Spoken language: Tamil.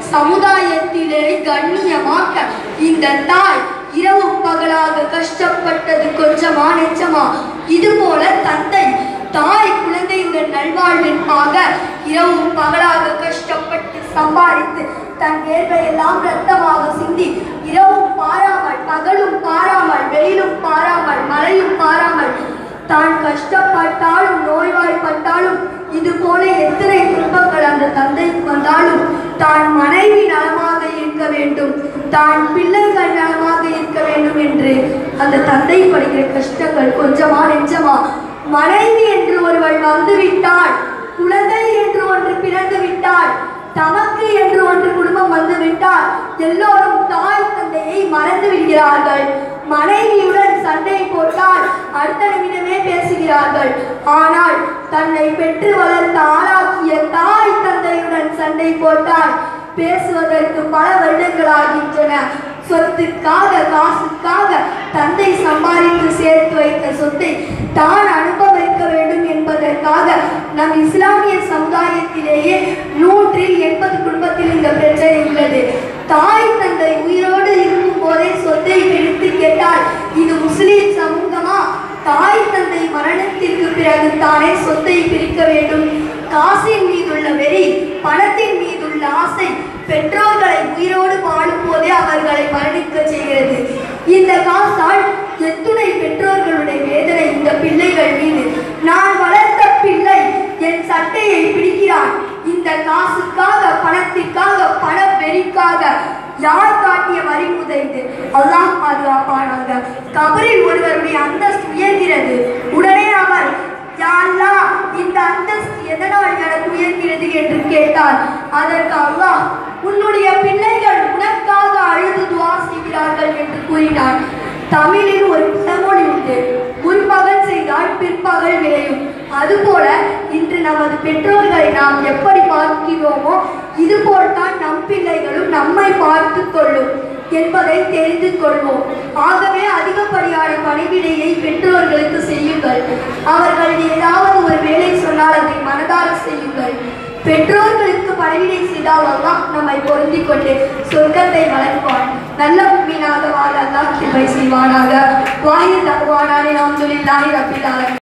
சமுதாயத்திலே கண்ணியமாக்க இந்த தாய் இரவு பகலாக கஷ்டப்பட்டது கொஞ்சமா நெச்சமா இது போல தந்தை தாய் குழந்தைகள் நல்வாழ்விற்காக இரவு பகலாக கஷ்டப்பட்டு சம்பாதித்து தன் வேர்வை எல்லாம் ரத்தமாக சிந்தி இரவும் பாராமல் பகலும் பாராமல் வெயிலும் பாராமல் மழையும் பாராமல் தான் கஷ்டப்பட்டாலும் நோய்வாய்ப்பட்டாலும் இது போல எத்தனை துன்பங்கள் அந்த தந்தைக்கு வந்தாலும் தான் மனைவி நலமாக இருக்க வேண்டும் தான் பிள்ளைகள் நலமாக இருக்க வேண்டும் என்று அந்த தந்தை படுகிற கஷ்டங்கள் கொஞ்சமா நெஞ்சமா மனைவி என்று ஒருவள் வந்துவிட்டாள் குழந்தை என்று ஒன்று பிறந்து விட்டாள் தமக்கு என்று ஒன்று குடும்பம் வந்து விட்டால் எல்லோரும் தாய் தந்தையை மறந்து விடுகிறார்கள் மனைவியுடன் சண்டை போட்டால் அடுத்த நிமிடமே பேசுகிறார்கள் ஆனால் தன்னை பெற்று வளர்த்த ஆளாக்கிய தாய் தந்தையுடன் சண்டை போட்டால் பேசுவதற்கு பல வருடங்களாகின்றன சொத்துக்காக காசுக்காக தந்தை சம்பாதித்து சேர்த்து வைத்த சொத்தை தான் அனுபவிக்க வேண்டும் என்பதற்காக நம் இஸ்லாமிய சமுதாயத்திலேயே நூற்றில் எண்பது குடும்பத்தில் இந்த பிரச்சனை உள்ளது தாய் தந்தை உயிரோடு இருக்கும் போதே சொத்தை பிரித்து கேட்டால் இது முஸ்லிம் சமூகமா தாய் தந்தை மரணத்திற்கு பிறகு தானே சொத்தை பிரிக்க வேண்டும் காசின் மீதுள்ள வெறி பணத்தின் மீதுள்ள ஆசை பெற்றோர்களை உயிரோடு வாழும் போதே அவர்களை மரணிக்க செய்கிறது இந்த காசால் எத்துணை பெற்றோர்களுடைய வேதனை இந்த பிள்ளைகள் மீது நான் வளர்த்த பிள்ளை என் சட்டையை பிடிக்கிறான் இந்த காசுக்காக பணத்திற்காக பண வெறிக்காக யார் காட்டிய வரிமுதை இது அல்லாஹ் பாதுகாப்பானாங்க கபரில் ஒருவருடைய அந்தஸ்து உயர்கிறது உடனே அவர் யா அல்லாஹ் இந்த அந்தஸ்து எதனால் எனக்கு உயர்கிறது என்று கேட்டார் அதற்கு அல்லாஹ் உன்னுடைய பிள்ளைகள் உனக்காக அழுது துவா செய்கிறார்கள் என்று கூறினார் தமிழில் ஒரு பழமொழி உண்டு முற்பகல் செய்தால் பிற்பகல் விளையும் அதுபோல இன்று நமது பெற்றோர்களை நாம் எப்படி பார்க்கிறோமோ இதுபோல்தான் நம் பிள்ளைகளும் நம்மை பார்த்து கொள்ளும் என்பதை தெரிந்து கொள்வோம் ஆகவே அதிகப்படியான பணிவிடையை பெற்றோர்களுக்கு செய்யுங்கள் அவர்கள் ஏதாவது ஒரு வேலை சொன்னால் அதை மனதார செய்யுங்கள் பெற்றோர்களுக்கு பணிவிடை செய்தால் அல்லாஹ் நம்மை பொருந்திக் கொண்டு சொர்க்கத்தை வளர்ப்பான் நல்ல மீனாக வாழ அல்லாஹ் கிருபை செய்வானாக வாயில் தகுவானானே நாம் சொல்லில்லாஹி ரப்பில் ஆலமீன்